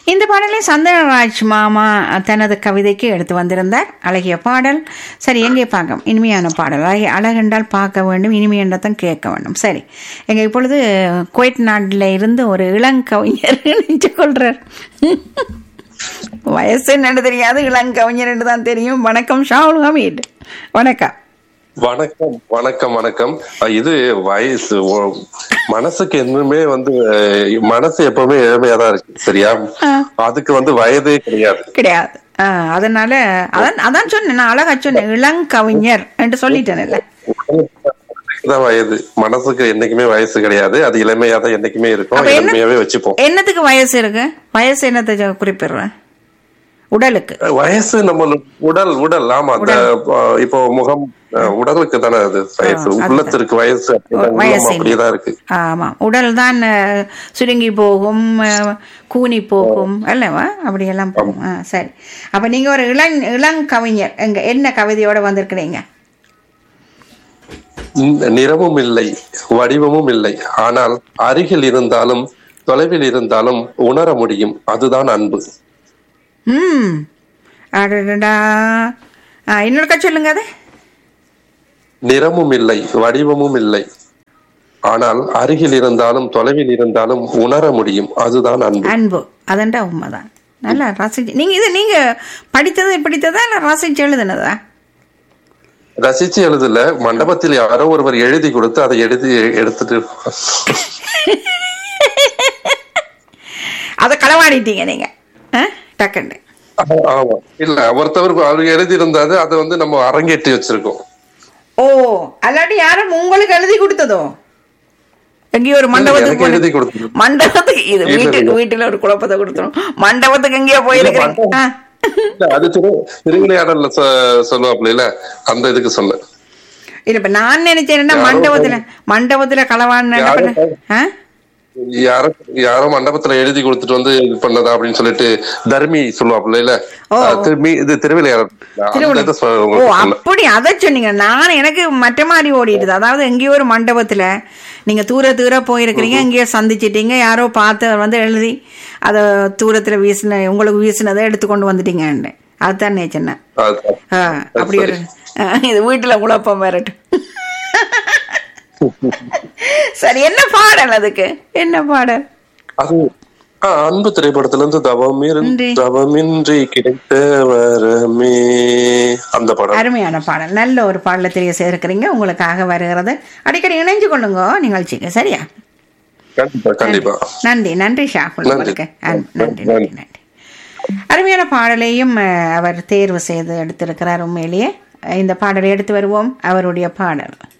இந்த பாடலை சந்தனராஜ் மாமா தனது கவிதைக்கு எடுத்து வந்திருந்தார் அழகிய பாடல் சரி எங்கே பார்க்க இனிமையான பாடல் அழகிய அழகென்றால் பார்க்க வேண்டும் இனிமை என்றதான் கேட்க வேண்டும் சரி எங்க இப்பொழுது குவைட் நாட்டில் இருந்து ஒரு இளங்கவிஞர் நினைச்சு கொள்றார் வயசு என்னன்னு தெரியாது இளங்கவிஞர் என்று தான் தெரியும் வணக்கம் ஷாவுல் ஹமீட் வணக்கம் வணக்கம் வணக்கம் வணக்கம் அஹ் இது வயசு ஒ- மனசுக்கு என்னமே வந்து அஹ், மனசு எப்பவுமே இளமையா தான் இருக்கு சரியா ஆ. அதுக்கு வந்து வயதே கிடையாது கிடையாது ஆ, அதனால அதான் அதான் சொன்னேன் நான் அழகா சொன்னேன் இளங்கவிஞர் என்று சொல்லிட்டேன்ல தான் வயது மனசுக்கு என்னைக்குமே வயசு கிடையாது அது இளமையா தான் என்னைக்குமே இருக்கும் அப்ப என்ன- இளமையாவே வச்சுப்போம் என்னத்துக்கு வயசு இருக்கு வயசு என்னத்தை சொ- குறிப்பிடுறேன் உடலுக்கு வயசு நம்ம உடல் உடல் ஆமா அந்த, அஹ், இப்போ முகம் அஹ், உடலுக்கு தானே அது வயசு அதுதான். உள்ளத்திற்கு வயசு அப்படிதான் உள்ளம் வயசு அப்படியேதான் இருக்கு ஆமா உடல் தான் அஹ், சுருங்கி போகும் அஹ், கூனி போகும் அல்லவா அப்படியெல்லாம் போகும் ஆ, சரி அப்ப நீங்க ஒரு இளங் இளங்கவிஞர் எங்க என்ன கவிதையோட வந்திருக்கிறீங்க ந- நிறமும் இல்லை வடிவமும் இல்லை ஆனால் அருகில் இருந்தாலும் தொலைவில் இருந்தாலும் உணர முடியும் அதுதான் அன்பு ம் அடடா ஆ, இன்னொருக்கா சொல்லுங்க அது நிறமும் இல்லை வடிவமும் இல்லை ஆனால் அருகில் இருந்தாலும் தொலைவில் இருந்தாலும் உணர முடியும் அதுதான் அன்பு அன்பு அதண்டா உண்மைதான் நல்லா ரசிச்சு நீங்க இது நீங்க படித்தது படித்ததா இல்ல ரசிச்சு எழுதுனதா ரசிச்சு எழுதல மண்டபத்தில் யாரோ ஒருவர் எழுதி கொடுத்து அதை எழுதி எடுத்துட்டு அதை களவாடிட்டீங்க நீங்க ஆ? டக்குன்னு ஆமா இல்ல ஒருத்தவர் அவர் எழுதி இருந்தாரு அதை வந்து நம்ம அரங்கேற்றி வச்சிருக்கோம் ஓ அல்லாட்டி யாரும் உங்களுக்கு எழுதி கொடுத்ததோ எங்கேயோ ஒரு மண்டபத்துக்கு எனக்கு எழுதி போன- கொடுத்தது மண்டபத்துக்கு இது இல்ல, வீட்டு இல்ல. வீட்டுல ஒரு குழப்பத்தை கொடுத்துரும் மண்டபத்துக்கு எங்கேயோ போயிருக்கிறேன் ஆ. இல்ல, அது திரு திருவிளையாடல்ல சொ- சொல்லுவாப்புல இல்ல அந்த இதுக்கு சொன்னேன் இல்ல இப்ப நான் நினைச்சேன் யாரோ மண்டபத்துல மண்டபத்துல களவாடின என்ன யாரோ பண்ண? ஆ? யாரோ யாரோ மண்டபத்துல எழுதி கொடுத்துட்டு வந்து இது பண்ணதா அப்படின்னு சொல்லிட்டு தர்மி சொல்லுவாப்புல இல்ல ஓ. அஹ் திரும்பி இது திருவிளையாடல் அந்த திருவிழா இதை சொ- ஓ உங்களுக்கு சொன்னேன். அப்படி அதை சொன்னீங்க நான் எனக்கு மற்ற மாதிரி ஓடிடுது அதாவது எங்கேயோ ஒரு மண்டபத்துல நீங்க தூர தூர போயிருக்கிறீங்க எங்கேயோ சந்திச்சிட்டீங்க யாரோ பார்த்து வந்து எழுதி அதை தூரத்துல வீசின உங்களுக்கு வீசினதை எடுத்து கொண்டு வந்துட்டீங்கன்னு அதுதான் நான் சொன்னேன் அது- ஆ, அப்படி ஒரு ஆ, இது வீட்டுல குழப்பம் வரட்டும் சரி என்ன பாடல் அதுக்கு என்ன பாடல் அது ஆ, அன்பு திரைப்படத்துல இருந்து தவம் இன்றி. தவமின்றி கிடைத்த வரமே அந்த படம் அருமையான பாடல் நல்ல ஒரு பாடலை தெரிய சேர்க்கிறீங்க உங்களுக்காக வருகிறது அடிக்கடி இணைஞ்சு கொள்ளுங்க நிகழ்ச்சிக்கு சரியா கண்டிப்பா கண்டிப்பா நன்றி நன்றி ஷாகுல் நன்றி. உங்களுக்கு அஹ், நன்றி நன்றி நன்றி அருமையான பாடலையும் அஹ், அவர் தேர்வு செய்து எடுத்திருக்கிறார் உண்மையிலேயே இந்த பாடலை எடுத்து வருவோம் அவருடைய பாடல்